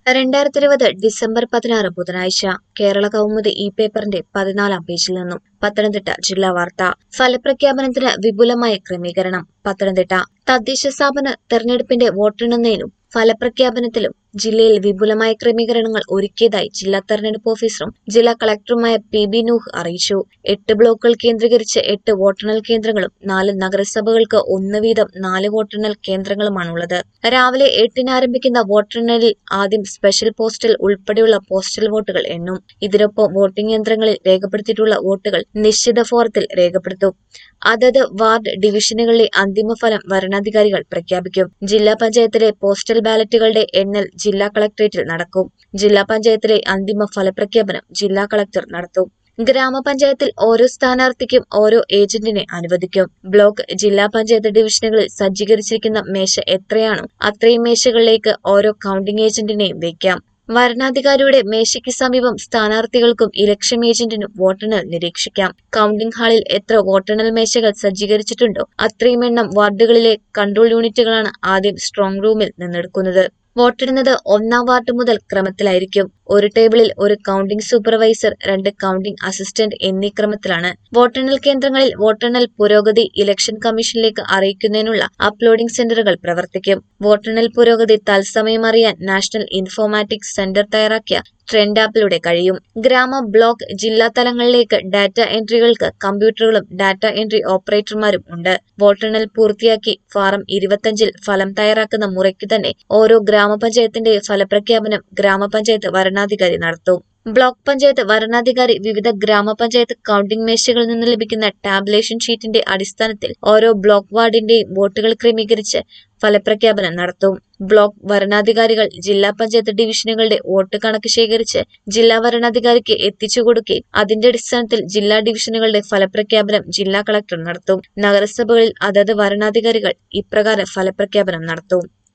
രണ്ടായിരത്തി ഇരുപത് ഡിസംബർ പതിനാറ് ബുധനാഴ്ച കേരള കൗമുദി ഈ പേപ്പറിന്റെ പതിനാലാം പേജിൽ നിന്നും പത്തനംതിട്ട ജില്ലാ വാർത്ത ഫലപ്രഖ്യാപനത്തിന് വിപുലമായ ക്രമീകരണം പത്തനംതിട്ട തദ്ദേശ സ്ഥാപന തെരഞ്ഞെടുപ്പിന്റെ വോട്ടെണ്ണുന്നതിനും ഫലപ്രഖ്യാപനത്തിലും ജില്ലയിൽ വിപുലമായ ക്രമീകരണങ്ങൾ ഒരുക്കിയതായി ജില്ലാ തെരഞ്ഞെടുപ്പ് ഓഫീസറും ജില്ലാ കളക്ടറുമായ പി ബി നൂഹ് അറിയിച്ചു എട്ട് ബ്ലോക്കുകൾ കേന്ദ്രീകരിച്ച് എട്ട് വോട്ടെണ്ണൽ കേന്ദ്രങ്ങളും നാല് നഗരസഭകൾക്ക് ഒന്ന് വീതം നാല് വോട്ടെണ്ണൽ കേന്ദ്രങ്ങളുമാണുള്ളത് രാവിലെ എട്ടിന് ആരംഭിക്കുന്ന വോട്ടെണ്ണലിൽ ആദ്യം സ്പെഷ്യൽ പോസ്റ്റൽ ഉൾപ്പെടെയുള്ള പോസ്റ്റൽ വോട്ടുകൾ എണ്ണും ഇതിനൊപ്പം വോട്ടിംഗ് യന്ത്രങ്ങളിൽ രേഖപ്പെടുത്തിയിട്ടുള്ള വോട്ടുകൾ നിശ്ചിത ഫോറത്തിൽ രേഖപ്പെടുത്തും അതത് വാർഡ് ഡിവിഷനുകളിലെ അന്തിമ ഫലം വരണാധികാരികൾ പ്രഖ്യാപിക്കും ജില്ലാ പഞ്ചായത്തിലെ പോസ്റ്റൽ ബാലറ്റുകളുടെ എണ്ണൽ ജില്ലാ കളക്ടറേറ്റിൽ നടക്കും ജില്ലാ പഞ്ചായത്തിലെ അന്തിമ ഫലപ്രഖ്യാപനം ജില്ലാ കളക്ടർ നടത്തും ഗ്രാമപഞ്ചായത്തിൽ ഓരോ സ്ഥാനാർത്ഥിക്കും ഓരോ ഏജന്റിനെ അനുവദിക്കും ബ്ലോക്ക് ജില്ലാ പഞ്ചായത്ത് ഡിവിഷനുകളിൽ സജ്ജീകരിച്ചിരിക്കുന്ന മേശ എത്രയാണോ അത്രയും മേശകളിലേക്ക് ഓരോ കൌണ്ടിംഗ് ഏജന്റിനെയും വയ്ക്കാം വരണാധികാരിയുടെ മേശയ്ക്ക് സമീപം സ്ഥാനാർത്ഥികൾക്കും ഇലക്ഷൻ ഏജന്റിനും വോട്ടെണ്ണൽ നിരീക്ഷിക്കാം കൌണ്ടിംഗ് ഹാളിൽ എത്ര വോട്ടെണ്ണൽ മേശകൾ സജ്ജീകരിച്ചിട്ടുണ്ടോ അത്രയും എണ്ണം വാർഡുകളിലെ കൺട്രോൾ യൂണിറ്റുകളാണ് ആദ്യം സ്ട്രോങ് റൂമിൽ നിന്നെടുക്കുന്നത് വോട്ടെടുന്നത് ഒന്നാം വാർഡ് മുതൽ ക്രമത്തിലായിരിക്കും ഒരു ടേബിളിൽ ഒരു കൌണ്ടിംഗ് സൂപ്പർവൈസർ രണ്ട് കൌണ്ടിംഗ് അസിസ്റ്റന്റ് എന്നീ ക്രമത്തിലാണ് വോട്ടെണ്ണൽ കേന്ദ്രങ്ങളിൽ വോട്ടെണ്ണൽ പുരോഗതി ഇലക്ഷൻ കമ്മീഷനിലേക്ക് അറിയിക്കുന്നതിനുള്ള അപ്ലോഡിംഗ് സെന്ററുകൾ പ്രവർത്തിക്കും വോട്ടെണ്ണൽ പുരോഗതി തത്സമയം അറിയാൻ നാഷണൽ ഇൻഫോർമാറ്റിക്സ് സെന്റർ തയ്യാറാക്കിയ ട്രെൻഡ് ആപ്പിലൂടെ കഴിയും ഗ്രാമ ബ്ലോക്ക് ജില്ലാ തലങ്ങളിലേക്ക് ഡാറ്റ എൻട്രികൾക്ക് കമ്പ്യൂട്ടറുകളും ഡാറ്റ എൻട്രി ഓപ്പറേറ്റർമാരും ഉണ്ട് വോട്ടെണ്ണൽ പൂർത്തിയാക്കി ഫാറം ഇരുപത്തഞ്ചിൽ ഫലം തയ്യാറാക്കുന്ന മുറയ്ക്ക് തന്നെ ഓരോ ഗ്രാമപഞ്ചായത്തിന്റെ ഫലപ്രഖ്യാപനം ഗ്രാമപഞ്ചായത്ത് വരണാധികാരി നടത്തും ബ്ലോക്ക് പഞ്ചായത്ത് വരണാധികാരി വിവിധ ഗ്രാമപഞ്ചായത്ത് കൌണ്ടിംഗ് മേശകളിൽ നിന്ന് ലഭിക്കുന്ന ടാബുലേഷൻ ഷീറ്റിന്റെ അടിസ്ഥാനത്തിൽ ഓരോ ബ്ലോക്ക് വാർഡിന്റെയും വോട്ടുകൾ ക്രമീകരിച്ച് ഫലപ്രഖ്യാപനം നടത്തും ബ്ലോക്ക് വരണാധികാരികൾ ജില്ലാ പഞ്ചായത്ത് ഡിവിഷനുകളുടെ വോട്ട് കണക്ക് ശേഖരിച്ച് ജില്ലാ വരണാധികാരിക്ക് എത്തിച്ചു കൊടുക്കുകയും അതിന്റെ അടിസ്ഥാനത്തിൽ ജില്ലാ ഡിവിഷനുകളുടെ ഫലപ്രഖ്യാപനം ജില്ലാ കളക്ടർ നടത്തും നഗരസഭകളിൽ അതത് വരണാധികാരികൾ ഇപ്രകാരം ഫലപ്രഖ്യാപനം നടത്തും